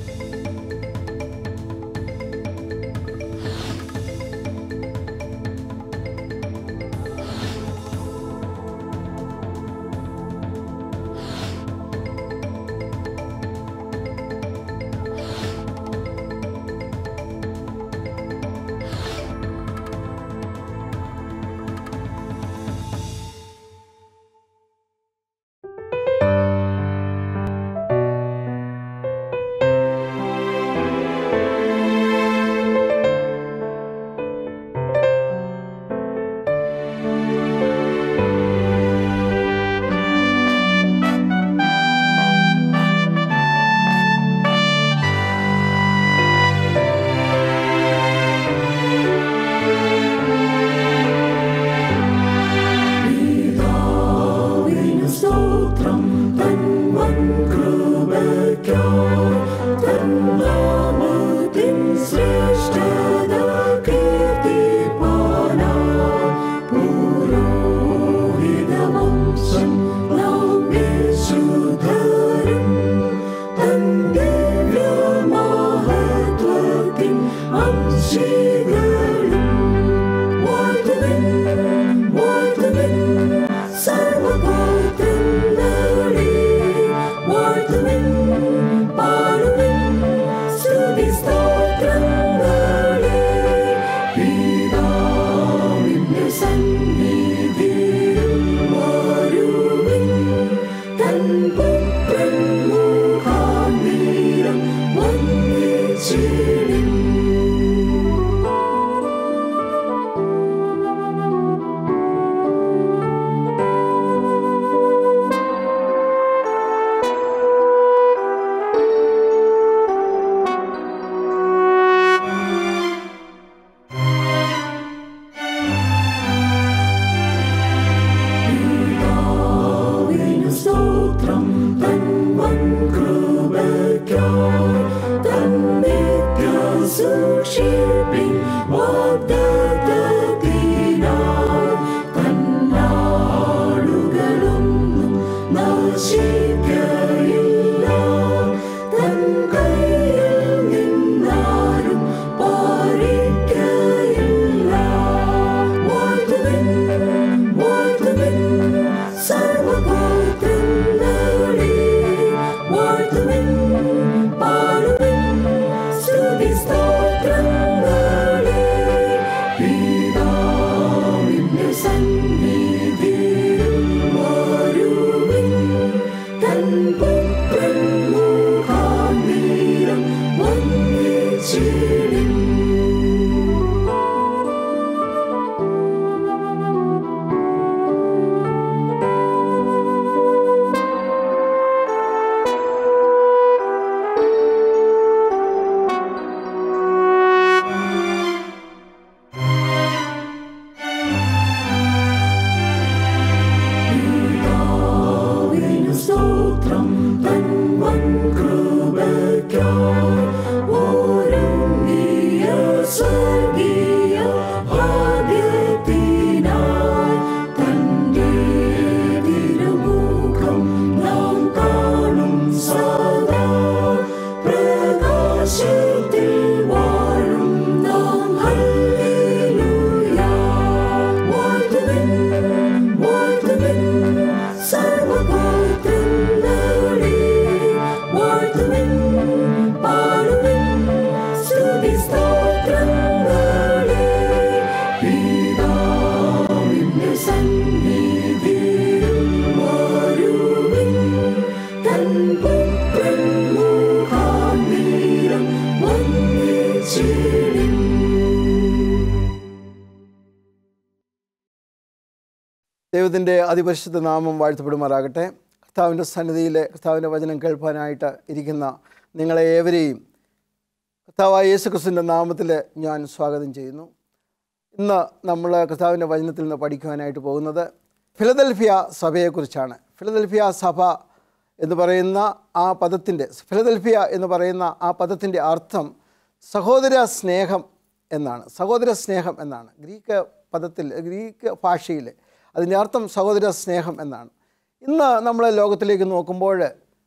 ദൈവത്തിൻ്റെ അതിപരിശുദ്ധ നാമം വാഴ്ത്തപ്പെടുമാറാകട്ടെ കർത്താവിൻ്റെ സന്നിധിയിൽ കർത്താവിൻ്റെ വചനം കേൾപ്പാനായിട്ട് ഇരിക്കുന്ന നിങ്ങളെ ഏവരെയും കർത്താവായ യേശു ക്രിസ്തുവിൻ്റെ നാമത്തിൽ ഞാൻ സ്വാഗതം ചെയ്യുന്നു ഇന്ന് നമ്മൾ കർത്താവിൻ്റെ വചനത്തിൽ നിന്ന് പഠിക്കുവാനായിട്ട് പോകുന്നത് ഫിലദൽഫിയ സഭയെക്കുറിച്ചാണ് ഫിലദൽഫിയ സഭ എന്ന് പറയുന്ന ആ പദത്തിൻ്റെ ഫിലദൽഫിയ എന്ന് പറയുന്ന ആ പദത്തിൻ്റെ അർത്ഥം സഹോദര സ്നേഹം എന്നാണ് സഹോദര സ്നേഹം എന്നാണ് ഗ്രീക്ക് പദത്തിൽ ഗ്രീക്ക് ഭാഷയിൽ അതിൻ്റെ അർത്ഥം സഹോദര സ്നേഹം എന്നാണ് ഇന്ന് നമ്മൾ ലോകത്തിലേക്ക് നോക്കുമ്പോൾ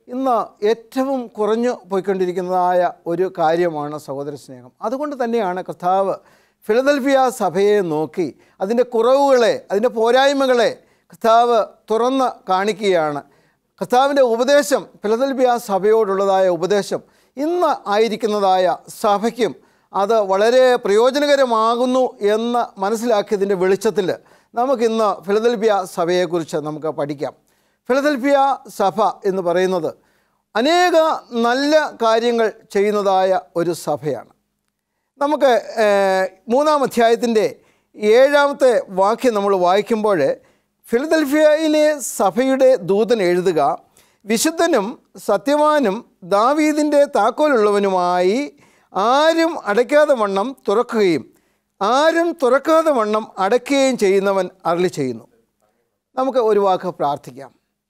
ഇന്ന് ഏറ്റവും കുറഞ്ഞു പോയിക്കൊണ്ടിരിക്കുന്നതായ ഒരു കാര്യമാണ് സഹോദര സ്നേഹം അതുകൊണ്ട് തന്നെയാണ് കർത്താവ് ഫിലദൽഫിയ സഭയെ നോക്കി അതിൻ്റെ കുറവുകളെ അതിൻ്റെ പോരായ്മകളെ കർത്താവ് തുറന്ന് കാണിക്കുകയാണ് കർത്താവിൻ്റെ ഉപദേശം ഫിലദൽഫിയ സഭയോടുള്ളതായ ഉപദേശം ഇന്ന് ആയിരിക്കുന്നതായ സഭയ്ക്കും അത് വളരെ പ്രയോജനകരമാകുന്നു എന്ന് മനസ്സിലാക്കിയതിൻ്റെ വെളിച്ചത്തിൽ നമുക്കിന്ന് ഫിലദൽഫിയ സഭയെക്കുറിച്ച് നമുക്ക് പഠിക്കാം ഫിലദൽഫിയ സഭ എന്ന് പറയുന്നത് അനേക നല്ല കാര്യങ്ങൾ ചെയ്യുന്നതായ ഒരു സഭയാണ് നമുക്ക് ഏഹ്, മൂന്നാം അധ്യായത്തിൻ്റെ ഏഴാമത്തെ വാക്യം നമ്മൾ വായിക്കുമ്പോൾ ഫിലദൽഫിയയിലെ സഭയുടെ ദൂതൻ എഴുതുക വിശുദ്ധനും സത്യവാനും ദാവീദിൻ്റെ താക്കോലുള്ളവനുമായി ആരും അടയ്ക്കാതെ വണ്ണം തുറക്കുകയും ആരും തുറക്കാതെ വണ്ണം അടയ്ക്കുകയും ചെയ്യുന്നവൻ അരളി ചെയ്യുന്നു നമുക്ക് ഒരു വാക്ക് പ്രാർത്ഥിക്കാം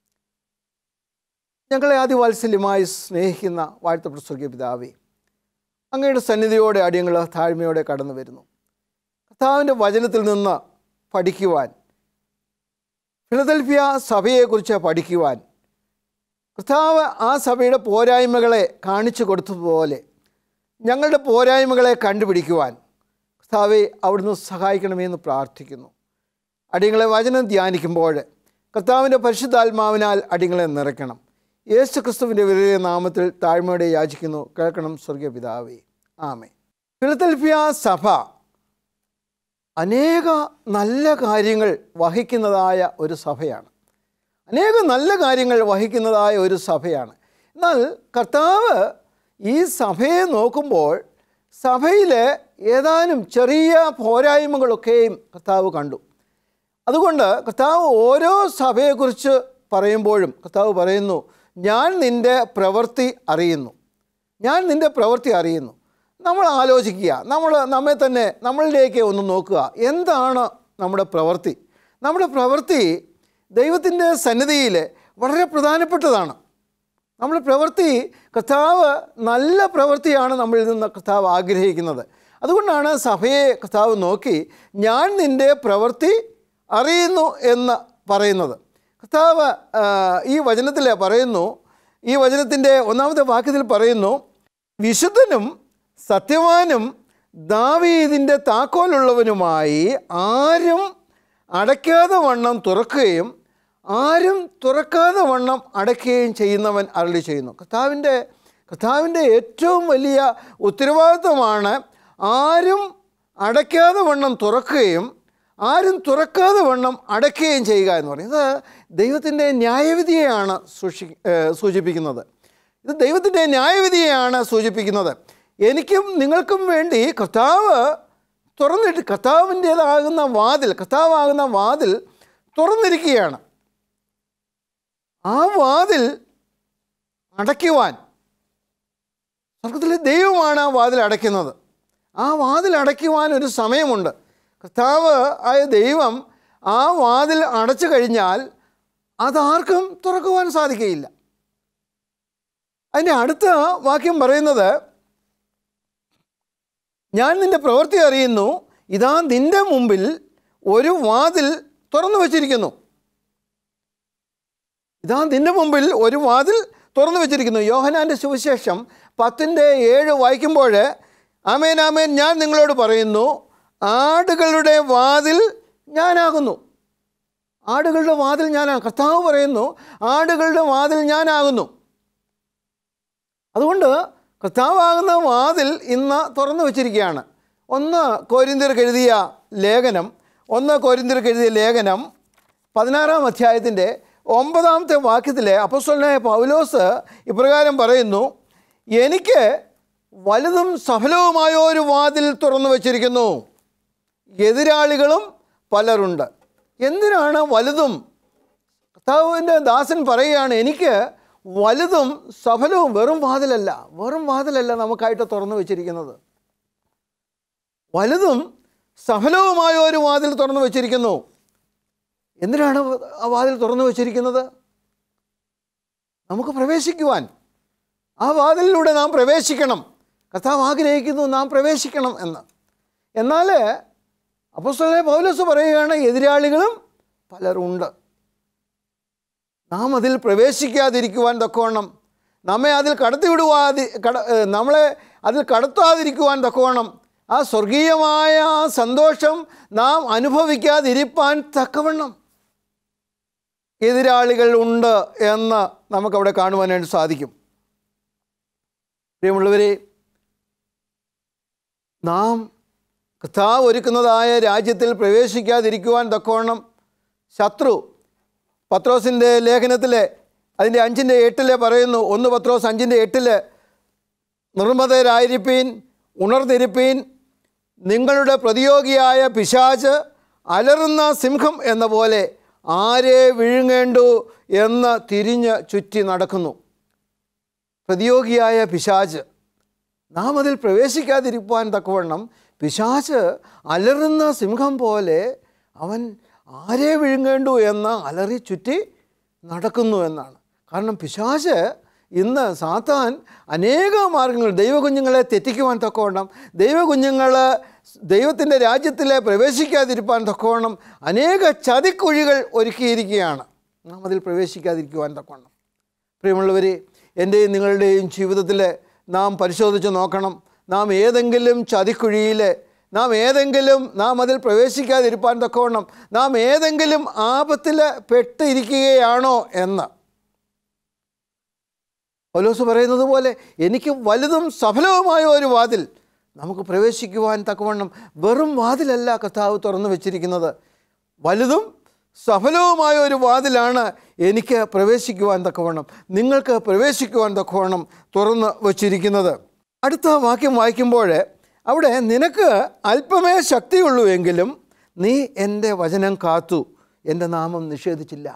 ഞങ്ങളെ ആദിവാത്സല്യമായി സ്നേഹിക്കുന്ന വാഴ്ത്തപ്പെട്ട സ്വർഗീയ പിതാവേ അങ്ങയുടെ സന്നിധിയോടെ അടിയങ്ങൾ താഴ്മയോടെ കടന്നു വരുന്നു കർത്താവിൻ്റെ വചനത്തിൽ നിന്ന് പഠിക്കുവാൻ ഫിലദൽഫിയ സഭയെക്കുറിച്ച് പഠിക്കുവാൻ കർത്താവ് ആ സഭയുടെ പോരായ്മകളെ കാണിച്ചു കൊടുത്തതുപോലെ ഞങ്ങളുടെ പോരായ്മകളെ കണ്ടുപിടിക്കുവാൻ കർത്താവെ അവിടുന്ന് സഹായിക്കണമെന്ന് പ്രാർത്ഥിക്കുന്നു അടിയങ്ങളെ വചനം ധ്യാനിക്കുമ്പോൾ കർത്താവിൻ്റെ പരിശുദ്ധാത്മാവിനാൽ അടിയങ്ങളെ നിറയ്ക്കണം യേശു ക്രിസ്തുവിൻ്റെ വലിയ നാമത്തിൽ താഴ്മയോടെ യാചിക്കുന്നു കേൾക്കണം സ്വർഗീയ പിതാവേ ആമേ ഫിലദൽഫിയ സഭ അനേക നല്ല കാര്യങ്ങൾ വഹിക്കുന്നതായ ഒരു സഭയാണ് അനേകം നല്ല കാര്യങ്ങൾ വഹിക്കുന്നതായ ഒരു സഭയാണ് എന്നാൽ കർത്താവ് ഈ സഭയെ നോക്കുമ്പോൾ സഭയിലെ ഏതാനും ചെറിയ പോരായ്മകളൊക്കെയും കർത്താവ് കണ്ടു അതുകൊണ്ട് കർത്താവ് ഓരോ സഭയെക്കുറിച്ച് പറയുമ്പോഴും കർത്താവ് പറയുന്നു ഞാൻ നിൻ്റെ പ്രവൃത്തി അറിയുന്നു ഞാൻ നിൻ്റെ പ്രവൃത്തി അറിയുന്നു നമ്മൾ ആലോചിക്കുക നമ്മൾ നമ്മെ തന്നെ നമ്മളിലേക്ക് ഒന്ന് നോക്കുക എന്താണ് നമ്മുടെ പ്രവൃത്തി നമ്മുടെ പ്രവൃത്തി ദൈവത്തിൻ്റെ സന്നിധിയിൽ വളരെ പ്രധാനപ്പെട്ടതാണ് നമ്മുടെ പ്രവൃത്തി കർത്താവ് നല്ല പ്രവൃത്തിയാണ് നമ്മളിൽ നിന്ന് കർത്താവ് ആഗ്രഹിക്കുന്നത് അതുകൊണ്ടാണ് സഭയെ കർത്താവ് നോക്കി ഞാൻ നിൻ്റെ പ്രവൃത്തി അറിയുന്നു എന്ന് പറയുന്നത് കർത്താവ് ആ, ഈ വചനത്തിൽ പറയുന്നു ഈ വചനത്തിൻ്റെ ഒന്നാമത്തെ വാക്യത്തിൽ പറയുന്നു വിശുദ്ധനും സത്യവാനും ദാവീദിൻ്റെ താക്കോലുള്ളവനുമായി ആരും അടയ്ക്കാതെ വണ്ണം തുറക്കുകയും ആരും തുറക്കാതെ വണ്ണം അടയ്ക്കുകയും ചെയ്യുന്നവൻ അരളി ചെയ്യുന്നു കർത്താവിൻ്റെ കർത്താവിൻ്റെ ഏറ്റവും വലിയ ഉത്തരവാദിത്വമാണ് ആരും അടയ്ക്കാതെ വണ്ണം തുറക്കുകയും ആരും തുറക്കാതെ വണ്ണം അടയ്ക്കുകയും ചെയ്യുക എന്ന് പറയുന്നത് ദൈവത്തിൻ്റെ ന്യായവിധിയെയാണ് സൂക്ഷി ഏഹ് സൂചിപ്പിക്കുന്നത് ഇത് ദൈവത്തിൻ്റെ ന്യായവിധിയെയാണ് സൂചിപ്പിക്കുന്നത് എനിക്കും നിങ്ങൾക്കും വേണ്ടി കർത്താവ് തുറന്നിട്ട് കർത്താവിൻ്റേതാകുന്ന വാതിൽ കർത്താവാകുന്ന വാതിൽ തുറന്നിരിക്കുകയാണ് ആ വാതിൽ അടയ്ക്കുവാൻ സ്വർഗത്തിലെ ദൈവമാണ് ആ വാതിൽ അടയ്ക്കുന്നത് ആ വാതിൽ അടയ്ക്കുവാൻ ഒരു സമയമുണ്ട് കർത്താവ് ആയ ദൈവം ആ വാതിൽ അടച്ചു കഴിഞ്ഞാൽ അതാർക്കും തുറക്കുവാൻ സാധിക്കുകയില്ല അതിൻ്റെ അടുത്ത വാക്യം പറയുന്നത് ഞാൻ നിന്റെ പ്രവൃത്തി അറിയുന്നു ഇതാ നിന്റെ മുമ്പിൽ ഒരു വാതിൽ തുറന്നു വച്ചിരിക്കുന്നു ഇതാ നിന്റെ മുമ്പിൽ ഒരു വാതിൽ തുറന്നു വെച്ചിരിക്കുന്നു യോഹനാൻ്റെ സുവിശേഷം പത്തിൻ്റെ ഏഴ് വായിക്കുമ്പോൾ ആമേൻ ആമേൻ ഞാൻ നിങ്ങളോട് പറയുന്നു ആടുകളുടെ വാതിൽ ഞാനാകുന്നു ആടുകളുടെ വാതിൽ ഞാനാണ് കർത്താവ് പറയുന്നു ആടുകളുടെ വാതിൽ ഞാനാകുന്നു അതുകൊണ്ട് കർത്താവാകുന്ന വാതിൽ ഇന്ന് തുറന്നു വച്ചിരിക്കുകയാണ് ഒന്ന് കോരിന്തിർക്ക് എഴുതിയ ലേഖനം ഒന്ന് കോരിന്തിർക്ക് എഴുതിയ ലേഖനം പതിനാറാം അധ്യായത്തിൻ്റെ ഒമ്പതാമത്തെ വാക്യത്തിലെ അപ്പസ്വലനായ പൗലോസ് ഇപ്രകാരം പറയുന്നു എനിക്ക് വലുതും സഫലവുമായ ഒരു വാതിൽ തുറന്നു വച്ചിരിക്കുന്നു എതിരാളികളും പലരുണ്ട് എന്തിനാണ് വലുതും കർത്താവിൻ്റെ ദാസൻ പറയുകയാണ് എനിക്ക് വലുതും സഫലവും വെറും വാതിലല്ല വെറും വാതിലല്ല നമുക്കായിട്ട് തുറന്നു വെച്ചിരിക്കുന്നത് വലുതും സഫലവുമായ ഒരു വാതിൽ തുറന്നു വെച്ചിരിക്കുന്നു എന്തിനാണ് ആ വാതിൽ തുറന്നു വെച്ചിരിക്കുന്നത് നമുക്ക് പ്രവേശിക്കുവാൻ ആ വാതിലിലൂടെ നാം പ്രവേശിക്കണം കർത്താവ് ആഗ്രഹിക്കുന്നു നാം പ്രവേശിക്കണം എന്ന് എന്നാൽ അപ്പോസ്തലനായ പൗലോസ് പറയുകയാണ് എതിരാളികളും പലരുണ്ട് നാം അതിൽ പ്രവേശിക്കാതിരിക്കുവാൻ തക്കവണ്ണം നമ്മെ അതിൽ കടത്തിവിടുവാതി കട ഏ, നമ്മളെ അതിൽ കടത്താതിരിക്കുവാൻ തക്കവണ്ണം ആ സ്വർഗീയമായ ആ സന്തോഷം നാം അനുഭവിക്കാതിരിപ്പാൻ തക്കവണ്ണം എതിരാളികൾ ഉണ്ട് എന്ന് നമുക്കവിടെ കാണുവാനായിട്ട് സാധിക്കും പ്രിയമുള്ളവരെ നാം കർത്താവ് ഒരുക്കുന്നതായ രാജ്യത്തിൽ പ്രവേശിക്കാതിരിക്കുവാൻ തക്കവണ്ണം ശത്രു പത്രോസിൻ്റെ ലേഖനത്തിലെ അതിൻ്റെ അഞ്ചിൻ്റെ എട്ടിലെ പറയുന്നു ഒന്ന് പത്രോസ് അഞ്ചിൻ്റെ എട്ടില് നിർമ്മതരായിരിപ്പീൻ ഉണർന്നിരിപ്പീൻ നിങ്ങളുടെ പ്രതിയോഗിയായ പിശാച് അലറുന്ന സിംഹം എന്ന പോലെ ആരെ വിഴുങ്ങേണ്ടു എന്ന് തിരിഞ്ഞ് ചുറ്റി നടക്കുന്നു പ്രതിയോഗിയായ പിശാച് നാം അതിൽ പ്രവേശിക്കാതിരിക്കുവാൻ തക്കവണ്ണം പിശാച് അലറുന്ന സിംഹം പോലെ അവൻ ആരെ വിഴുങ്ങേണ്ടു എന്ന് അലറി ചുറ്റി നടക്കുന്നു എന്നാണ് കാരണം പിശാച് ഇന്ന് സാത്താൻ അനേക മാർഗങ്ങൾ ദൈവകുഞ്ഞുങ്ങളെ തെറ്റിക്കുവാൻ തക്കവണ്ണം ദൈവകുഞ്ഞുങ്ങൾ ദൈവത്തിൻ്റെ രാജ്യത്തിൽ പ്രവേശിക്കാതിരിക്കാൻ തക്കവണ്ണം അനേക ചതിക്കുഴികൾ ഒരുക്കിയിരിക്കുകയാണ് നാം അതിൽ പ്രവേശിക്കാതിരിക്കുവാൻ തക്കവണ്ണം പ്രിയമുള്ളവരെ എൻ്റെയും നിങ്ങളുടെയും ജീവിതത്തിൽ നാം പരിശോധിച്ച് നോക്കണം നാം ഏതെങ്കിലും ചതിക്കുഴിയിൽ നാം ഏതെങ്കിലും നാം അതിൽ പ്രവേശിക്കാതിരിപ്പാൻ തക്കവണ്ണം നാം ഏതെങ്കിലും ആപത്തിൽ പെട്ടിരിക്കുകയാണോ എന്ന് പൗലോസ് പറയുന്നത് പോലെ എനിക്ക് വലുതും സഫലവുമായ ഒരു വാതിൽ നമുക്ക് പ്രവേശിക്കുവാൻ തക്കവണ്ണം വെറും വാതിലല്ല കർത്താവ് തുറന്നു വെച്ചിരിക്കുന്നത് വലുതും സഫലവുമായ ഒരു വാതിലാണ് എനിക്ക് പ്രവേശിക്കുവാൻ തക്കവണ്ണം നിങ്ങൾക്ക് പ്രവേശിക്കുവാൻ തക്കവണ്ണം തുറന്ന് വച്ചിരിക്കുന്നത് അടുത്ത വാക്യം വായിക്കുമ്പോൾ അവിടെ നിനക്ക് അല്പമേ ശക്തിയുള്ളൂ എങ്കിലും നീ എൻ്റെ വചനം കാത്തു എൻ്റെ നാമം നിഷേധിച്ചില്ല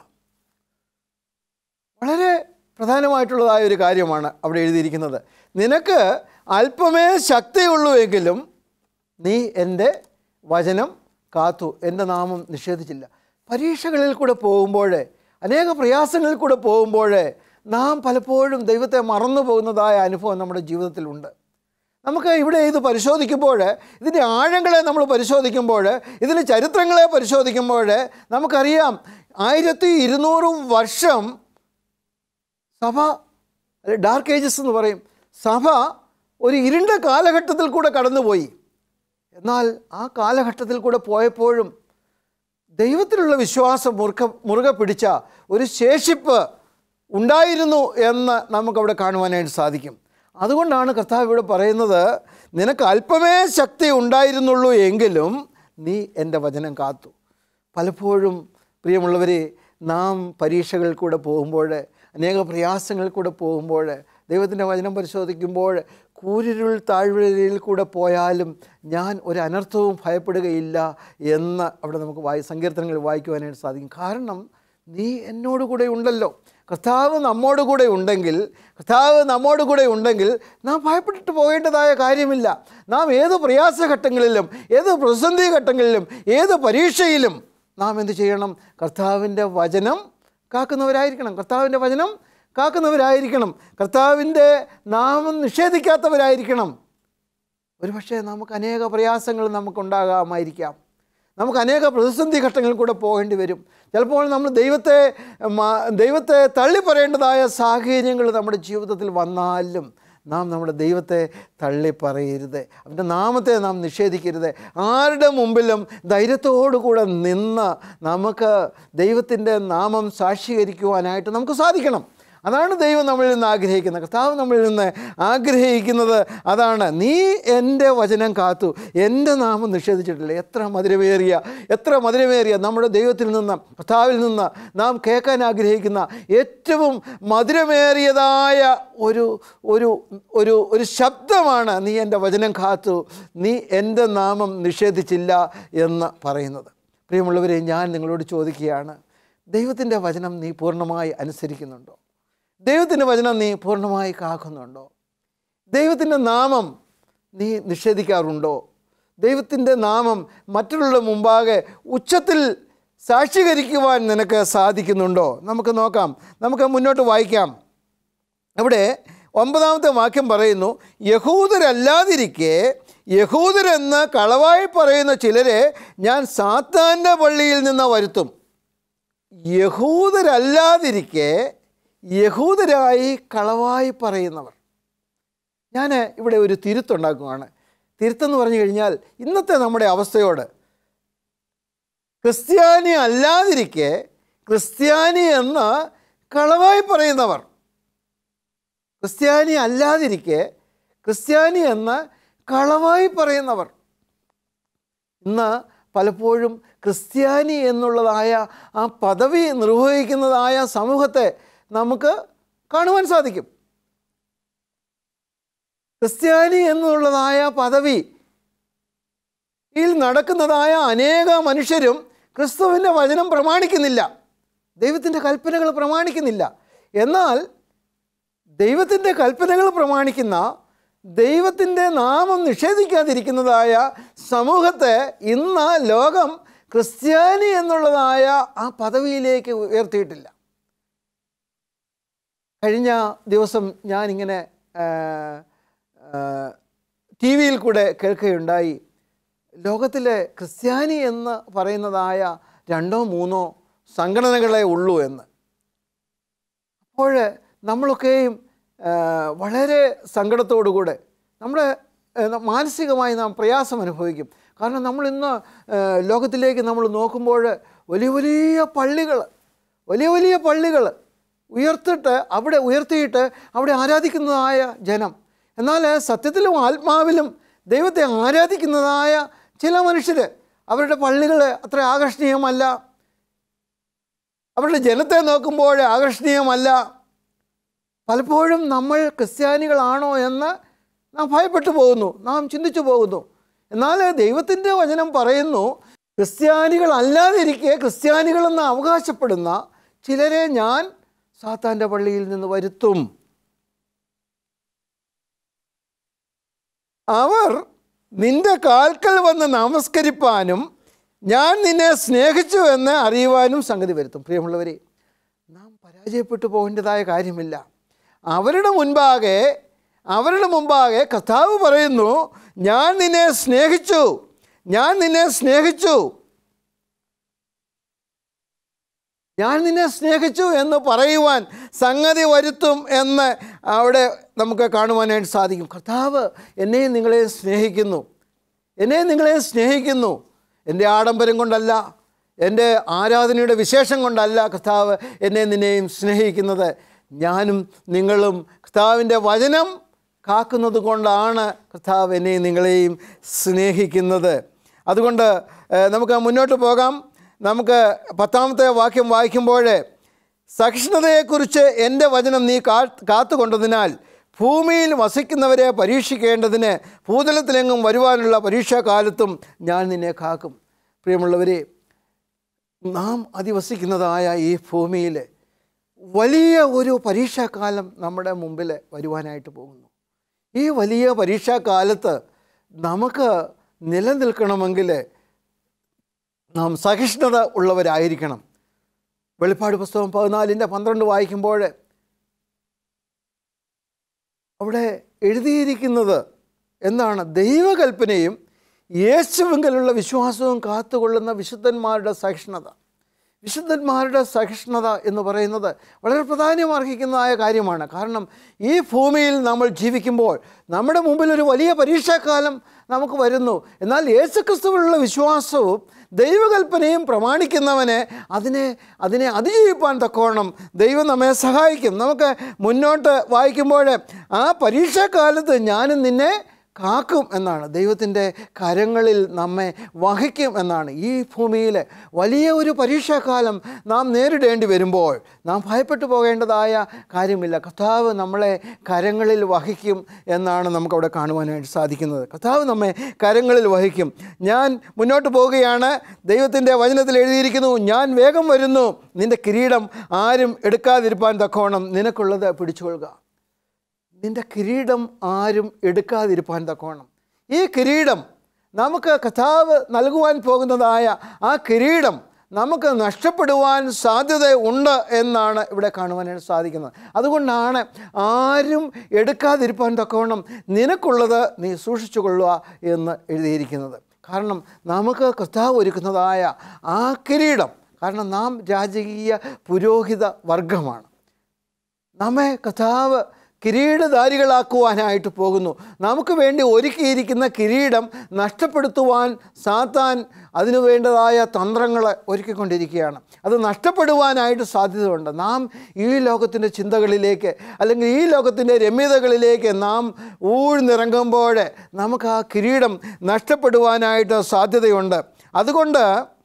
വളരെ പ്രധാനമായിട്ടുള്ളതായ ഒരു കാര്യമാണ് അവിടെ എഴുതിയിരിക്കുന്നത് നിനക്ക് അല്പമേ ശക്തിയുള്ളൂ എങ്കിലും നീ എൻ്റെ വചനം കാത്തു എൻ്റെ നാമം നിഷേധിച്ചില്ല പരീക്ഷകളിൽ കൂടെ പോകുമ്പോൾ അനേക പ്രയാസങ്ങളിൽ കൂടെ പോകുമ്പോൾ നാം പലപ്പോഴും ദൈവത്തെ മറന്നു പോകുന്നതായ അനുഭവം നമ്മുടെ ജീവിതത്തിലുണ്ട് നമുക്ക് ഇവിടെ ഇത് പരിശോധിക്കുമ്പോൾ ഇതിൻ്റെ ആഴങ്ങളെ നമ്മൾ പരിശോധിക്കുമ്പോൾ ഇതിൻ്റെ ചരിത്രങ്ങളെ പരിശോധിക്കുമ്പോൾ നമുക്കറിയാം ആയിരത്തി ഇരുന്നൂറ് വർഷം സഭ ഡാർക്ക് ഏജസ് എന്ന് പറയും സഭ ഒരു ഇരുണ്ട കാലഘട്ടത്തിൽ കൂടെ കടന്നുപോയി എന്നാൽ ആ കാലഘട്ടത്തിൽ കൂടെ പോയപ്പോഴും ദൈവത്തിലുള്ള വിശ്വാസം മുറുക്ക മുറുകെ പിടിച്ച ഒരു ശേഷിപ്പ് ഉണ്ടായിരുന്നു എന്ന് നമുക്കവിടെ കാണുവാനായിട്ട് സാധിക്കും അതുകൊണ്ടാണ് കർത്താവ് ഇവിടെ പറയുന്നത് നിനക്ക് അല്പമേ ശക്തി ഉണ്ടായിരുന്നുള്ളൂ എങ്കിലും നീ എൻ്റെ വചനം കാത്തു പലപ്പോഴും പ്രിയമുള്ളവരെ നാം പരീക്ഷകളിൽ കൂടെ പോകുമ്പോൾ അനേക പ്രയാസങ്ങളിൽ കൂടെ പോകുമ്പോൾ ദൈവത്തിൻ്റെ വചനം പരിശോധിക്കുമ്പോൾ കൂരിരുൾ താഴ്വരയിൽ കൂടെ പോയാലും ഞാൻ ഒരു അനർത്ഥവും ഭയപ്പെടുകയില്ല എന്ന് അവിടെ നമുക്ക് വായി സങ്കീർത്തനങ്ങളിൽ വായിക്കുവാനായിട്ട് സാധിക്കും കാരണം നീ എന്നോട് കൂടെ ഉണ്ടല്ലോ കർത്താവ് നമ്മോട് കൂടെ ഉണ്ടെങ്കിൽ കർത്താവ് നമ്മോട് കൂടെ ഉണ്ടെങ്കിൽ നാം ഭയപ്പെട്ടിട്ട് പോകേണ്ടതായ കാര്യമില്ല നാം ഏത് പ്രയാസഘട്ടങ്ങളിലും ഏത് പ്രതിസന്ധി ഘട്ടങ്ങളിലും ഏത് പരീക്ഷയിലും നാം എന്ത് ചെയ്യണം കർത്താവിൻ്റെ വചനം കാക്കുന്നവരായിരിക്കണം കർത്താവിൻ്റെ വചനം കാക്കുന്നവരായിരിക്കണം കർത്താവിൻ്റെ നാമം നിഷേധിക്കാത്തവരായിരിക്കണം ഒരുപക്ഷെ നമുക്ക് അനേക പ്രയാസങ്ങൾ നമുക്കുണ്ടാകാമായിരിക്കാം നമുക്ക് അനേക പ്രതിസന്ധി ഘട്ടങ്ങളിൽ കൂടെ പോകേണ്ടി വരും ചിലപ്പോൾ നമ്മൾ ദൈവത്തെ മാ- ദൈവത്തെ തള്ളി പറയേണ്ടതായ സാഹചര്യങ്ങൾ നമ്മുടെ ജീവിതത്തിൽ വന്നാലും നാം നമ്മുടെ ദൈവത്തെ തള്ളി പറയരുത് അവൻ്റെ നാമത്തെ നാം നിഷേധിക്കരുത് ആരുടെ മുമ്പിലും ധൈര്യത്തോടുകൂടെ നിന്ന് നമുക്ക് ദൈവത്തിൻ്റെ നാമം സാക്ഷീകരിക്കുവാനായിട്ട് നമുക്ക് സാധിക്കണം അതാണ് ദൈവം നമ്മളിൽ നിന്ന് ആഗ്രഹിക്കുന്നത് കർത്താവ് നമ്മളിൽ നിന്ന് ആഗ്രഹിക്കുന്നത് അതാണ് നീ എൻ്റെ വചനം കാത്തു എൻ്റെ നാമം നിഷേധിച്ചിട്ടില്ല എത്ര മധുരമേറിയ എത്ര മധുരമേറിയ നമ്മുടെ ദൈവത്തിൽ നിന്ന് കർത്താവിൽ നിന്ന് നാം കേൾക്കാൻ ആഗ്രഹിക്കുന്ന ഏറ്റവും മധുരമേറിയതായ ഒരു ഒരു ഒരു ഒരു ശബ്ദമാണ് നീ എൻ്റെ വചനം കാത്തു നീ എൻ്റെ നാമം നിഷേധിച്ചില്ല എന്ന് പറയുന്നത് പ്രിയമുള്ളവരെ ഞാൻ നിങ്ങളോട് ചോദിക്കുകയാണ് ദൈവത്തിൻ്റെ വചനം നീ പൂർണ്ണമായി അനുസരിക്കുന്നുണ്ടോ ദൈവത്തിൻ്റെ വചനം നീ പൂർണ്ണമായി കാക്കുന്നുണ്ടോ ദൈവത്തിൻ്റെ നാമം നീ നിഷേധിക്കാറുണ്ടോ ദൈവത്തിൻ്റെ നാമം മറ്റുള്ളവരുടെ മുമ്പാകെ ഉച്ചത്തിൽ സാക്ഷീകരിക്കുവാൻ നിനക്ക് സാധിക്കുന്നുണ്ടോ നമുക്ക് നോക്കാം നമുക്ക് മുന്നോട്ട് വായിക്കാം അവിടെ ഒമ്പതാമത്തെ വാക്യം പറയുന്നു യഹൂദരല്ലാതിരിക്കെ യഹൂദരെന്ന് കളവായി പറയുന്ന ചിലരെ ഞാൻ സാത്താൻ്റെ പള്ളിയിൽ നിന്ന് വരുത്തും യഹൂദരല്ലാതിരിക്കെ യഹൂദരായി കളവായി പറയുന്നവർ ഞാൻ ഇവിടെ ഒരു തിരുത്തുണ്ടാക്കുകയാണ് തിരുത്തെന്ന് പറഞ്ഞു കഴിഞ്ഞാൽ ഇന്നത്തെ നമ്മുടെ അവസ്ഥയോട് ക്രിസ്ത്യാനി അല്ലാതിരിക്കെ ക്രിസ്ത്യാനി എന്ന് കളവായി പറയുന്നവർ ക്രിസ്ത്യാനി അല്ലാതിരിക്കെ ക്രിസ്ത്യാനി എന്ന് കളവായി പറയുന്നവർ ഇന്ന് പലപ്പോഴും ക്രിസ്ത്യാനി എന്നുള്ളതായ ആ പദവി നിർവഹിക്കുന്നതായ സമൂഹത്തെ നമുക്ക് കാണുവാൻ സാധിക്കും ക്രിസ്ത്യാനി എന്നുള്ളതായ പദവി യിൽ നടക്കുന്നതായ അനേക മനുഷ്യരും ക്രിസ്തുവിൻ്റെ വചനം പ്രമാണിക്കുന്നില്ല ദൈവത്തിൻ്റെ കൽപ്പനകൾ പ്രമാണിക്കുന്നില്ല എന്നാൽ ദൈവത്തിൻ്റെ കൽപ്പനകൾ പ്രമാണിക്കുന്ന ദൈവത്തിൻ്റെ നാമം നിഷേധിക്കാതിരിക്കുന്നതായ സമൂഹത്തെ ഇന്ന് ലോകം ക്രിസ്ത്യാനി എന്നുള്ളതായ ആ പദവിയിലേക്ക് ഉയർത്തിയിട്ടില്ല കഴിഞ്ഞ ദിവസം ഞാനിങ്ങനെ ടി വിയിൽ കൂടെ കേൾക്കുകയുണ്ടായി ലോകത്തിലെ ക്രിസ്ത്യാനി എന്ന് പറയുന്നതായ രണ്ടോ മൂന്നോ സംഘടനകളെ ഉള്ളൂ എന്ന് അപ്പോൾ നമ്മളൊക്കെയും ആ, വളരെ സങ്കടത്തോടുകൂടെ നമ്മുടെ ആ, മാനസികമായി നാം പ്രയാസം അനുഭവിക്കും കാരണം നമ്മൾ ഇന്ന് ആ, ലോകത്തിലേക്ക് നമ്മൾ നോക്കുമ്പോൾ വലിയ വലിയ പള്ളികൾ വലിയ വലിയ പള്ളികൾ ഉയർത്തിട്ട് അവിടെ ഉയർത്തിയിട്ട് അവിടെ ആരാധിക്കുന്നതായ ജനം എന്നാൽ സത്യത്തിലും ആത്മാവിലും ദൈവത്തെ ആരാധിക്കുന്നതായ ചില മനുഷ്യർ അവരുടെ പള്ളികൾ അത്ര ആകർഷണീയമല്ല അവരുടെ ജനത്തെ നോക്കുമ്പോൾ ആകർഷണീയമല്ല പലപ്പോഴും നമ്മൾ ക്രിസ്ത്യാനികളാണോ എന്ന് നാം ഭയപ്പെട്ടു പോകുന്നു നാം ചിന്തിച്ചു പോകുന്നു എന്നാൽ ദൈവത്തിൻ്റെ വചനം പറയുന്നു ക്രിസ്ത്യാനികൾ അല്ലാതിരിക്കെ ക്രിസ്ത്യാനികളെന്ന് അവകാശപ്പെടുന്ന ചിലരെ ഞാൻ സാത്താൻ്റെ പള്ളിയിൽ നിന്ന് വരുത്തും അവർ നിന്റെ കാൽക്കൽ വന്ന് നമസ്കരിപ്പാനും ഞാൻ നിന്നെ സ്നേഹിച്ചു എന്ന് അറിയുവാനും സംഗതി വരുത്തും പ്രിയമുള്ളവരെ നാം പരാജയപ്പെട്ടു പോകേണ്ടതായ കാര്യമില്ല അവരുടെ മുൻപാകെ അവരുടെ മുമ്പാകെ കർത്താവ് പറയുന്നു ഞാൻ നിന്നെ സ്നേഹിച്ചു ഞാൻ നിന്നെ സ്നേഹിച്ചു ഞാൻ നിന്നെ സ്നേഹിച്ചു എന്ന് പറയുവാൻ സംഗതി വരുത്തും എന്ന് അവിടെ നമുക്ക് കാണുവാനായിട്ട് സാധിക്കും കർത്താവ് എന്നെയും നിങ്ങളെ സ്നേഹിക്കുന്നു എന്നെയും നിങ്ങളെ സ്നേഹിക്കുന്നു എൻ്റെ ആഡംബരം കൊണ്ടല്ല എൻ്റെ ആരാധനയുടെ വിശേഷം കൊണ്ടല്ല കർത്താവ് എന്നെ നിന്നെയും സ്നേഹിക്കുന്നത് ഞാനും നിങ്ങളും കർത്താവിൻ്റെ വചനം കാക്കുന്നത് കൊണ്ടാണ് കർത്താവ് എന്നെയും നിങ്ങളെയും സ്നേഹിക്കുന്നത് അതുകൊണ്ട് ഏഹ്, നമുക്ക് മുന്നോട്ട് പോകാം നമുക്ക് പത്താമത്തെ വാക്യം വായിക്കുമ്പോൾ സഹിഷ്ണുതയെക്കുറിച്ച് എൻ്റെ വചനം നീ കാ കാത്തുകൊണ്ടതിനാൽ ഭൂമിയിൽ വസിക്കുന്നവരെ പരീക്ഷിക്കേണ്ടതിന് ഭൂതലത്തിലെങ്ങും വരുവാനുള്ള പരീക്ഷാകാലത്തും ഞാൻ നിന്നെ കാക്കും പ്രിയമുള്ളവരെ നാം അധിവസിക്കുന്നതായ ഈ ഭൂമിയിൽ വലിയ ഒരു പരീക്ഷാകാലം നമ്മുടെ മുമ്പിൽ വരുവാനായിട്ട് പോകുന്നു ഈ വലിയ പരീക്ഷാകാലത്ത് നമുക്ക് നിലനിൽക്കണമെങ്കിൽ നാം സഹിഷ്ണുത ഉള്ളവരായിരിക്കണം വെളിപ്പാട് പുസ്തകം പതിനാലിൻ്റെ പന്ത്രണ്ട് വായിക്കുമ്പോൾ അവിടെ എഴുതിയിരിക്കുന്നത് എന്താണ് ദൈവകൽപ്പനയും യേശുവിങ്കലുള്ള വിശ്വാസവും കാത്തുകൊള്ളുന്ന വിശുദ്ധന്മാരുടെ സഹിഷ്ണുത വിശുദ്ധന്മാരുടെ സഹിഷ്ണുത എന്ന് പറയുന്നത് വളരെ പ്രാധാന്യം അർഹിക്കുന്നതായ കാര്യമാണ് കാരണം ഈ ഭൂമിയിൽ നമ്മൾ ജീവിക്കുമ്പോൾ നമ്മുടെ മുമ്പിൽ ഒരു വലിയ പരീക്ഷാക്കാലം നമുക്ക് വരുന്നു എന്നാൽ യേശുക്രിസ്തുവിലുള്ള വിശ്വാസവും ദൈവകൽപ്പനയും പ്രമാണിക്കുന്നവനെ അതിനെ അതിനെ അതിജീവിപ്പാൻ തക്കോണം ദൈവം നമ്മെ സഹായിക്കും നമുക്ക് മുന്നോട്ട് വായിക്കുമ്പോൾ ആ പരീക്ഷാക്കാലത്ത് ഞാനും നിന്നെ കാക്കും എന്നാണ് ദൈവത്തിൻ്റെ കരങ്ങളിൽ നമ്മെ വഹിക്കും എന്നാണ് ഈ ഭൂമിയിൽ വലിയ ഒരു പരീക്ഷാകാലം നാം നേരിടേണ്ടി വരുമ്പോൾ നാം ഭയപ്പെട്ടു പോകേണ്ടതായ കാര്യമില്ല കർത്താവ് നമ്മളെ കരങ്ങളിൽ വഹിക്കും എന്നാണ് നമുക്കവിടെ കാണുവാനായിട്ട് സാധിക്കുന്നത് കർത്താവ് നമ്മെ കരങ്ങളിൽ വഹിക്കും ഞാൻ മുന്നോട്ട് പോവുകയാണ് ദൈവത്തിൻ്റെ വചനത്തിൽ എഴുതിയിരിക്കുന്നു ഞാൻ വേഗം വരുന്നു നിൻ്റെ കിരീടം ആരും എടുക്കാതിരിപ്പാൻ തക്കോണം നിനക്കുള്ളത് പിടിച്ചുകൊള്ളുക നിന്റെ കിരീടം ആരും എടുക്കാതിരിപ്പാൻ തക്കോണം ഈ കിരീടം നമുക്ക് കഥാവ് നൽകുവാൻ പോകുന്നതായ ആ കിരീടം നമുക്ക് നഷ്ടപ്പെടുവാൻ സാധ്യത ഉണ്ട് എന്നാണ് ഇവിടെ കാണുവാനായിട്ട് സാധിക്കുന്നത് അതുകൊണ്ടാണ് ആരും എടുക്കാതിരിപ്പാൻ തക്കവണ്ണം നിനക്കുള്ളത് നീ സൂക്ഷിച്ചു കൊള്ളുക എന്ന് എഴുതിയിരിക്കുന്നത് കാരണം നമുക്ക് കർത്താവ് ഒരുക്കുന്നതായ ആ കിരീടം കാരണം നാം രാജകീയ പുരോഹിത വർഗമാണ് നമ്മെ കഥാവ് കിരീടധാരികളാക്കുവാനായിട്ട് പോകുന്നു നമുക്ക് വേണ്ടി ഒരുക്കിയിരിക്കുന്ന കിരീടം നഷ്ടപ്പെടുത്തുവാൻ സാത്താൻ അതിനു വേണ്ടതായ തന്ത്രങ്ങൾ ഒരുക്കിക്കൊണ്ടിരിക്കുകയാണ് അത് നഷ്ടപ്പെടുവാനായിട്ട് സാധ്യതയുണ്ട് നാം ഈ ലോകത്തിൻ്റെ ചിന്തകളിലേക്ക് അല്ലെങ്കിൽ ഈ ലോകത്തിൻ്റെ രമ്യതകളിലേക്ക് നാം ഊഴ്ന്നിറങ്ങുമ്പോൾ നമുക്ക് ആ കിരീടം നഷ്ടപ്പെടുവാനായിട്ട് സാധ്യതയുണ്ട് അതുകൊണ്ട്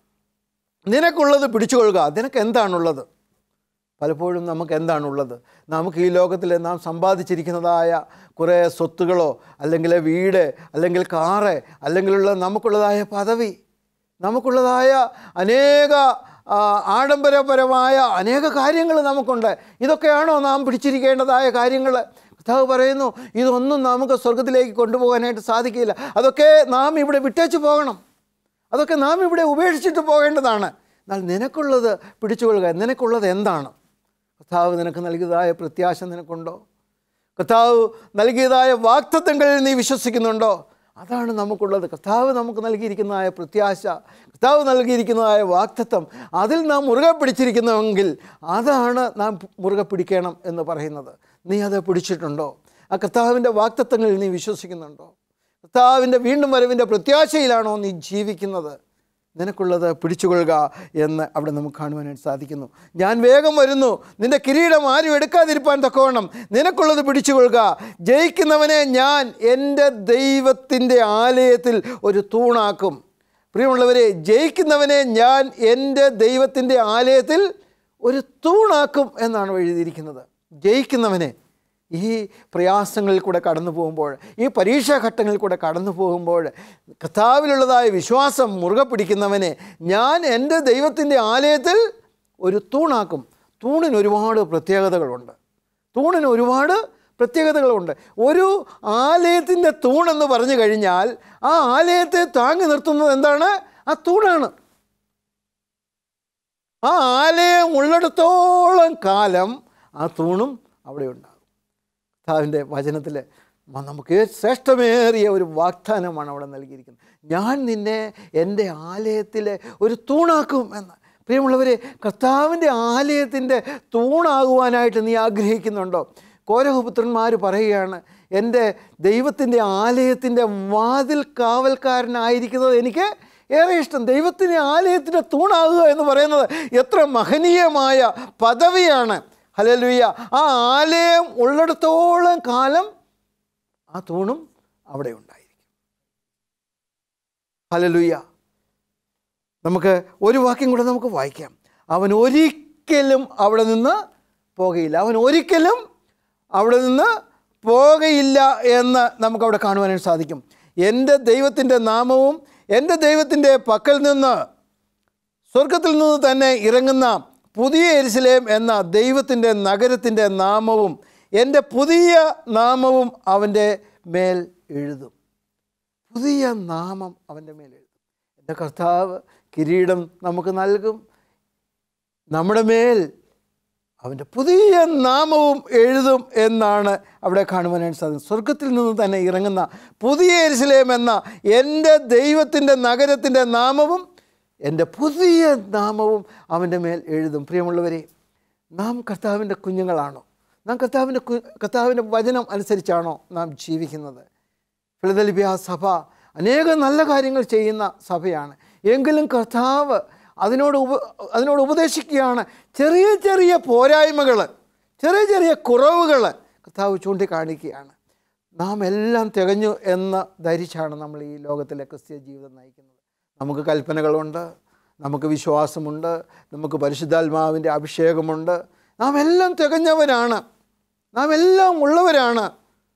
നിനക്കുള്ളത് പിടിച്ചുകൊള്ളുക നിനക്ക് എന്താണുള്ളത് പലപ്പോഴും നമുക്ക് എന്താണുള്ളത് നമുക്ക് ഈ ലോകത്തിൽ നാം സമ്പാദിച്ചിരിക്കുന്നതായ കുറേ സ്വത്തുകളോ അല്ലെങ്കിൽ വീട് അല്ലെങ്കിൽ കാറ് അല്ലെങ്കിലുള്ള നമുക്കുള്ളതായ പദവി നമുക്കുള്ളതായ അനേക ആ, ആഡംബരപരമായ അനേക കാര്യങ്ങൾ നമുക്കുണ്ട് ഇതൊക്കെയാണോ നാം പിടിച്ചിരിക്കേണ്ടതായ കാര്യങ്ങൾ കർത്താവ് പറയുന്നു ഇതൊന്നും നമുക്ക് സ്വർഗത്തിലേക്ക് കൊണ്ടുപോകാനായിട്ട് സാധിക്കില്ല അതൊക്കെ നാം ഇവിടെ വിട്ടേച്ച് പോകണം അതൊക്കെ നാം ഇവിടെ ഉപേക്ഷിച്ചിട്ട് പോകേണ്ടതാണ് എന്നാൽ നിനക്കുള്ളത് പിടിച്ചുകൊള്ളുക നിനക്കുള്ളത് എന്താണ് കർത്താവ് നിനക്ക് നൽകിയതായ പ്രത്യാശ നിനക്കുണ്ടോ കർത്താവ് നൽകിയതായ വാക്തത്വങ്ങളിൽ നീ വിശ്വസിക്കുന്നുണ്ടോ അതാണ് നമുക്കുള്ളത് കർത്താവ് നമുക്ക് നൽകിയിരിക്കുന്നതായ പ്രത്യാശ കർത്താവ് നൽകിയിരിക്കുന്നതായ വാക്തത്വം അതിൽ നാം മുറുകെ പിടിച്ചിരിക്കുന്നുവെങ്കിൽ അതാണ് നാം മുറുകെ പിടിക്കണം എന്ന് പറയുന്നത് നീ അത് പിടിച്ചിട്ടുണ്ടോ ആ കർത്താവിൻ്റെ വാക്തത്വങ്ങളിൽ നീ വിശ്വസിക്കുന്നുണ്ടോ കർത്താവിൻ്റെ വീണ്ടും വരവിൻ്റെ പ്രത്യാശയിലാണോ നീ ജീവിക്കുന്നത് നിനക്കുള്ളത് പിടിച്ചുകൊള്ളുക എന്ന് അവിടെ നമുക്ക് കാണുവാനായിട്ട് സാധിക്കുന്നു ഞാൻ വേഗം വരുന്നു നിന്റെ കിരീടം ആരും എടുക്കാതിരിപ്പാൻ തക്കവണ്ണം നിനക്കുള്ളത് പിടിച്ചുകൊള്ളുക ജയിക്കുന്നവനെ ഞാൻ എൻ്റെ ദൈവത്തിൻ്റെ ആലയത്തിൽ ഒരു തൂണാക്കും പ്രിയമുള്ളവരെ ജയിക്കുന്നവനെ ഞാൻ എൻ്റെ ദൈവത്തിൻ്റെ ആലയത്തിൽ ഒരു തൂണാക്കും എന്നാണ് എഴുതിയിരിക്കുന്നത് ജയിക്കുന്നവനെ ഈ പ്രയാസങ്ങളിൽ കൂടെ കടന്നു പോകുമ്പോൾ ഈ പരീക്ഷാഘട്ടങ്ങളിൽ കൂടെ കടന്നു പോകുമ്പോൾ കർത്താവിലുള്ളതായ വിശ്വാസം മുറുകെ പിടിക്കുന്നവനെ ഞാൻ എൻ്റെ ദൈവത്തിൻ്റെ ആലയത്തിൽ ഒരു തൂണാക്കും തൂണിന് ഒരുപാട് പ്രത്യേകതകളുണ്ട് തൂണിന് ഒരുപാട് പ്രത്യേകതകളുണ്ട് ഒരു ആലയത്തിൻ്റെ തൂണെന്ന് പറഞ്ഞു കഴിഞ്ഞാൽ ആ ആലയത്തെ താങ്ങി നിർത്തുന്നത് എന്താണ് ആ തൂണാണ് ആ ആലയം ഉള്ളിടത്തോളം കാലം ആ തൂണും അവിടെ ഉണ്ടാകും കർത്താവിൻ്റെ വചനത്തിൽ നമുക്ക് ശ്രേഷ്ഠമേറിയ ഒരു വാഗ്ദാനമാണ് അവിടെ നൽകിയിരിക്കുന്നത് ഞാൻ നിന്നെ എൻ്റെ ആലയത്തിലെ ഒരു തൂണാക്കും എന്ന് പ്രിയമുള്ളവരെ കർത്താവിൻ്റെ ആലയത്തിൻ്റെ തൂണാകുവാനായിട്ട് നീ ആഗ്രഹിക്കുന്നുണ്ടോ കോരഹപുത്രന്മാർ പറയുകയാണ് എൻ്റെ ദൈവത്തിൻ്റെ ആലയത്തിൻ്റെ വാതിൽ കാവൽക്കാരനായിരിക്കുന്നത് എനിക്ക് ഏറെ ഇഷ്ടം ദൈവത്തിൻ്റെ ആലയത്തിൻ്റെ തൂണാകുക എന്ന് പറയുന്നത് എത്ര മഹനീയമായ പദവിയാണ് ഹലലുയ്യ ആ ആലയം ഉള്ളിടത്തോളം കാലം ആ തൂണും അവിടെ ഉണ്ടായിരിക്കും ഹലലുയ്യ നമുക്ക് ഒരു വാക്യം കൂടെ നമുക്ക് വായിക്കാം അവൻ ഒരിക്കലും അവിടെ നിന്ന് പോകുകയില്ല അവൻ ഒരിക്കലും അവിടെ നിന്ന് പോകുകയില്ല എന്ന് നമുക്കവിടെ കാണുവാനായിട്ട് സാധിക്കും എൻ്റെ ദൈവത്തിൻ്റെ നാമവും എൻ്റെ ദൈവത്തിൻ്റെ പക്കൽ നിന്ന് സ്വർഗത്തിൽ നിന്ന് തന്നെ ഇറങ്ങുന്ന പുതിയ എരിശിലേം എന്ന ദൈവത്തിൻ്റെ നഗരത്തിൻ്റെ നാമവും എൻ്റെ പുതിയ നാമവും അവൻ്റെ മേൽ എഴുതും പുതിയ നാമം അവൻ്റെ മേൽ എഴുതും എൻ്റെ കർത്താവ് കിരീടം നമുക്ക് നൽകും നമ്മുടെ മേൽ അവൻ്റെ പുതിയ നാമവും എഴുതും എന്നാണ് അവിടെ കാണുവാനായിട്ട് സാധിക്കും സ്വർഗത്തിൽ നിന്ന് തന്നെ ഇറങ്ങുന്ന പുതിയ എരിശിലേം എന്ന എൻ്റെ ദൈവത്തിൻ്റെ നഗരത്തിൻ്റെ നാമവും എൻ്റെ പുതിയ നാമവും അവൻ്റെ മേൽ എഴുതും പ്രിയമുള്ളവരെ നാം കർത്താവിൻ്റെ കുഞ്ഞുങ്ങളാണോ നാം കർത്താവിൻ്റെ കു കർത്താവിൻ്റെ വചനം അനുസരിച്ചാണോ നാം ജീവിക്കുന്നത് ഫിലദൽഫിയ സഭ അനേകം നല്ല കാര്യങ്ങൾ ചെയ്യുന്ന സഭയാണ് എങ്കിലും കർത്താവ് അതിനോട് ഉപ അതിനോട് ഉപദേശിക്കുകയാണ് ചെറിയ ചെറിയ പോരായ്മകൾ ചെറിയ ചെറിയ കുറവുകൾ കർത്താവ് ചൂണ്ടിക്കാണിക്കുകയാണ് നാം എല്ലാം തികഞ്ഞു എന്ന് ധരിച്ചാണ് നമ്മൾ ഈ ലോകത്തിലെ ക്രിസ്ത്യ ജീവിതം നയിക്കുന്നത് നമുക്ക് കൽപ്പനകളുണ്ട് നമുക്ക് വിശ്വാസമുണ്ട് നമുക്ക് പരിശുദ്ധാത്മാവിൻ്റെ അഭിഷേകമുണ്ട് നാം എല്ലാം തികഞ്ഞവരാണ് നാം എല്ലാം ഉള്ളവരാണ്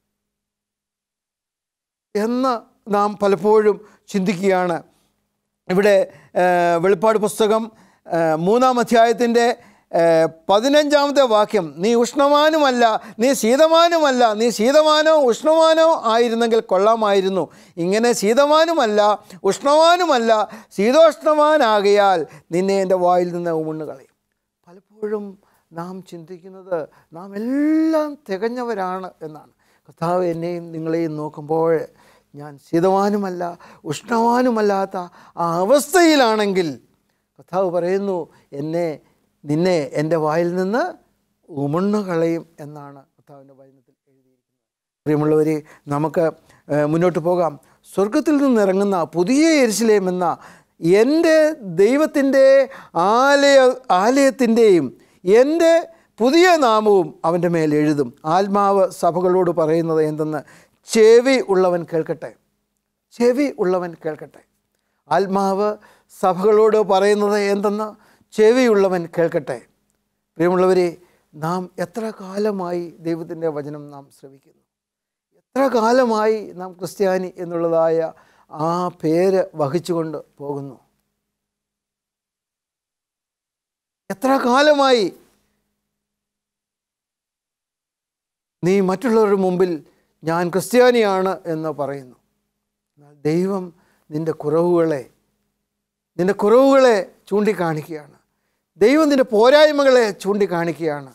എന്ന് നാം പലപ്പോഴും ചിന്തിക്കുകയാണ് ഇവിടെ ആ, വെളിപ്പാട് പുസ്തകം ആ, മൂന്നാം അധ്യായത്തിൻ്റെ ആ, പതിനഞ്ചാമത്തെ വാക്യം നീ ഉഷ്ണവാനുമല്ല നീ ശീതമാനുമല്ല നീ ശീതമാനോ ഉഷ്ണവാനോ ആയിരുന്നെങ്കിൽ കൊള്ളാമായിരുന്നു ഇങ്ങനെ ശീതമാനുമല്ല ഉഷ്ണവാനുമല്ല ശീതോഷ്ണവാനാകയാൽ നിന്നെ എൻ്റെ വായിൽ നിന്ന് ഉമണ്ണ് കളയും പലപ്പോഴും നാം ചിന്തിക്കുന്നത് നാം എല്ലാം തികഞ്ഞവരാണ് എന്നാണ് കർത്താവ് എന്നെയും നിങ്ങളെയും നോക്കുമ്പോൾ ഞാൻ ശീതവാനുമല്ല ഉഷ്ണവാനുമല്ലാത്ത ആ അവസ്ഥയിലാണെങ്കിൽ കർത്താവ് പറയുന്നു എന്നെ നിന്നെ എൻ്റെ വായിൽ നിന്ന് ഉമണ്ണു കളയും എന്നാണ് കർത്താവിൻ്റെ വചനത്തിൽ എഴുതിയിരിക്കുന്നത് പ്രിയമുള്ളവരെ നമുക്ക് ഏഹ്, മുന്നോട്ട് പോകാം സ്വർഗത്തിൽ നിന്ന് ഇറങ്ങുന്ന പുതിയ എരിശിലേം എന്ന എൻ്റെ ദൈവത്തിൻ്റെ ആലയ ആലയത്തിൻ്റെയും എൻ്റെ പുതിയ നാമവും അവൻ്റെ മേൽ എഴുതും ആത്മാവ് സഭകളോട് പറയുന്നത് എന്തെന്ന് ചെവി ഉള്ളവൻ കേൾക്കട്ടെ ചെവി ഉള്ളവൻ കേൾക്കട്ടെ ആത്മാവ് സഭകളോട് പറയുന്നത് എന്തെന്ന് ചെവിയുള്ളവൻ കേൾക്കട്ടെ പ്രിയമുള്ളവരെ നാം എത്ര കാലമായി ദൈവത്തിൻ്റെ വചനം നാം ശ്രവിക്കുന്നു എത്ര കാലമായി നാം ക്രിസ്ത്യാനി എന്നുള്ളതായ ആ പേര് വഹിച്ചുകൊണ്ട് പോകുന്നു എത്ര കാലമായി നീ മറ്റുള്ളവരുടെ മുമ്പിൽ ഞാൻ ക്രിസ്ത്യാനിയാണ് എന്ന് പറയുന്നു എന്നാൽ ദൈവം നിൻ്റെ കുറവുകളെ നിൻ്റെ കുറവുകളെ ചൂണ്ടിക്കാണിക്കുകയാണ് ദൈവം നിൻ്റെ പോരായ്മകളെ ചൂണ്ടിക്കാണിക്കുകയാണ്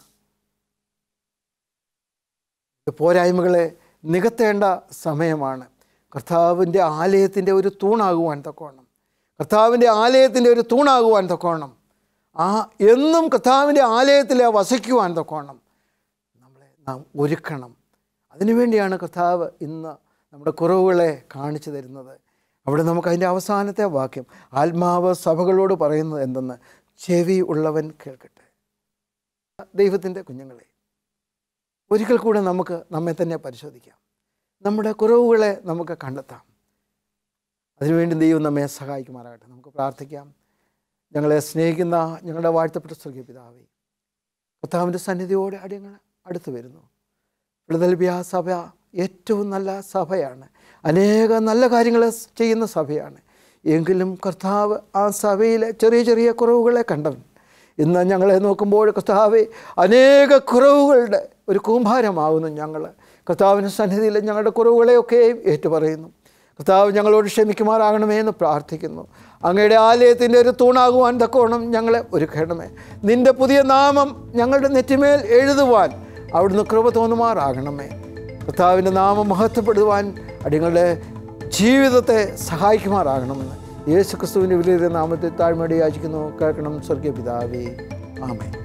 ഈ പോരായ്മകളെ നികത്തേണ്ട സമയമാണ് കർത്താവിൻ്റെ ആലയത്തിൻ്റെ ഒരു തൂണാകുവാൻ തക്കോണം കർത്താവിൻ്റെ ആലയത്തിൻ്റെ ഒരു തൂണാകുവാൻ തക്കോണം ആ എന്നും കർത്താവിൻ്റെ ആലയത്തിൽ വസിക്കുവാൻ തക്കോണം നമ്മളെ നാം ഒരുക്കണം അതിനുവേണ്ടിയാണ് കർത്താവ് ഇന്ന് നമ്മുടെ കുറവുകളെ കാണിച്ചു തരുന്നത് അവിടെ നമുക്ക് അതിൻ്റെ അവസാനത്തെ വാക്യം ആത്മാവ് സഭകളോട് പറയുന്നത് എന്തെന്ന് ചെവി ഉള്ളവൻ കേൾക്കട്ടെ ദൈവത്തിൻ്റെ കുഞ്ഞുങ്ങളെ ഒരിക്കൽ കൂടെ നമുക്ക് നമ്മെ തന്നെ പരിശോധിക്കാം നമ്മുടെ കുറവുകളെ നമുക്ക് കണ്ടെത്താം അതിനുവേണ്ടി ദൈവം നമ്മെ സഹായിക്കുമാറാകട്ടെ നമുക്ക് പ്രാർത്ഥിക്കാം ഞങ്ങളെ സ്നേഹിക്കുന്ന ഞങ്ങളുടെ വാഴ്ത്തപ്പെട്ട സ്വർഗീയ പിതാവേ കർത്താവിൻ്റെ സന്നിധിയോടെ അടിയങ്ങൾ അടുത്ത് വരുന്നു ഫിലദൽഫിയ സഭ ഏറ്റവും നല്ല സഭയാണ് അനേക നല്ല കാര്യങ്ങൾ ചെയ്യുന്ന സഭയാണ് എങ്കിലും കർത്താവ് ആ സഭയിലെ ചെറിയ ചെറിയ കുറവുകളെ കണ്ടവൻ ഇന്ന് ഞങ്ങളെ നോക്കുമ്പോൾ കർത്താവ് അനേക കുറവുകളുടെ ഒരു കൂമ്പാരമാകുന്നു ഞങ്ങൾ കർത്താവിൻ്റെ സന്നിധിയിൽ ഞങ്ങളുടെ കുറവുകളെയൊക്കെയും ഏറ്റുപറയുന്നു കർത്താവ് ഞങ്ങളോട് ക്ഷമിക്കുമാറാകണമേ എന്ന് പ്രാർത്ഥിക്കുന്നു അങ്ങയുടെ ആലയത്തിൻ്റെ ഒരു തൂണാകുവാൻ തക്കോണം ഞങ്ങളെ ഒരുക്കണമേ നിൻ്റെ പുതിയ നാമം ഞങ്ങളുടെ നെറ്റിമേൽ എഴുതുവാൻ അവിടുന്ന് കൃപ തോന്നുമാറാകണമേ കർത്താവിൻ്റെ നാമം മഹത്വപ്പെടുവാൻ അടിങ്ങളുടെ ജീവിതത്തെ സഹായിക്കുമാറാകണമെന്ന് യേശു ക്രിസ്തുവിൻ്റെ വലിയ നാമത്തെ താഴ്മയോടെ യാചിക്കുന്നു കേൾക്കണം സ്വർഗീയ പിതാവേ ആമേ